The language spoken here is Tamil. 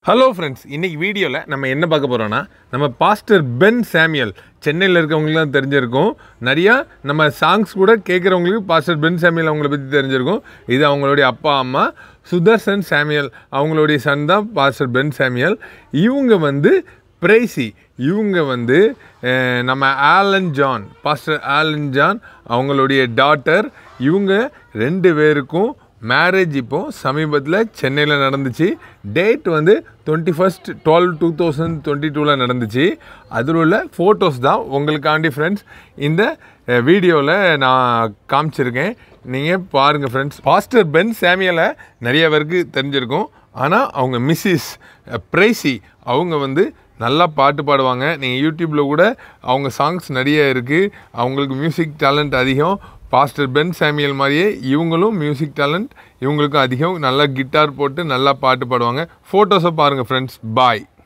ஹலோ ஃப்ரெண்ட்ஸ் இன்னைக்கு வீடியோவில் நம்ம என்ன பார்க்க போகிறோன்னா நம்ம பாஸ்டர் பென் சாமியல் சென்னையில் இருக்கவங்களுக்குலாம் தெரிஞ்சிருக்கும் நிறையா நம்ம சாங்ஸ் கூட கேட்குறவங்களுக்கு பாஸ்டர் பென் சாமியல் அவங்கள பற்றி தெரிஞ்சிருக்கும் இது அவங்களுடைய அப்பா அம்மா சுதர்சன் சாமியல் அவங்களுடைய சன் தான் பாஸ்டர் பென் சாமியல் இவங்க வந்து பிரைசி இவங்க வந்து அஹ், நம்ம Alan John pastor Alan John அவங்களுடைய டாட்டர் இவங்க ரெண்டு பேருக்கும் மேரேஜ் இப்போ சமீபத்தில் சென்னையில் நடந்துச்சு டேட் வந்து twenty first twelve two thousand twenty டூவில் நடந்துச்சு அதில் உள்ள ஃபோட்டோஸ் தான் உங்களுக்காண்டி ஃப்ரெண்ட்ஸ் இந்த வீடியோவில் நான் காமிச்சிருக்கேன் நீங்கள் பாருங்கள் ஃப்ரெண்ட்ஸ் பாஸ்டர் பென் சாமியலை நிறைய பேருக்கு தெரிஞ்சிருக்கும் ஆனால் அவங்க மிஸ்ஸஸ் பிரைசி அவங்க வந்து நல்லா பாட்டு பாடுவாங்க நீங்கள் யூடியூப்பில் கூட அவங்க சாங்ஸ் நிறைய இருக்குது அவங்களுக்கு மியூசிக் டேலண்ட் அதிகம் பாஸ்டர் பென் சாமியல் மாதிரியே இவங்களும் மியூசிக் டேலண்ட் இவங்களுக்கும் அதிகம் நல்லா கிட்டார் போட்டு நல்லா பாட்டு பாடுவாங்க ஃபோட்டோஸை பாருங்கள் ஃப்ரெண்ட்ஸ் பாய்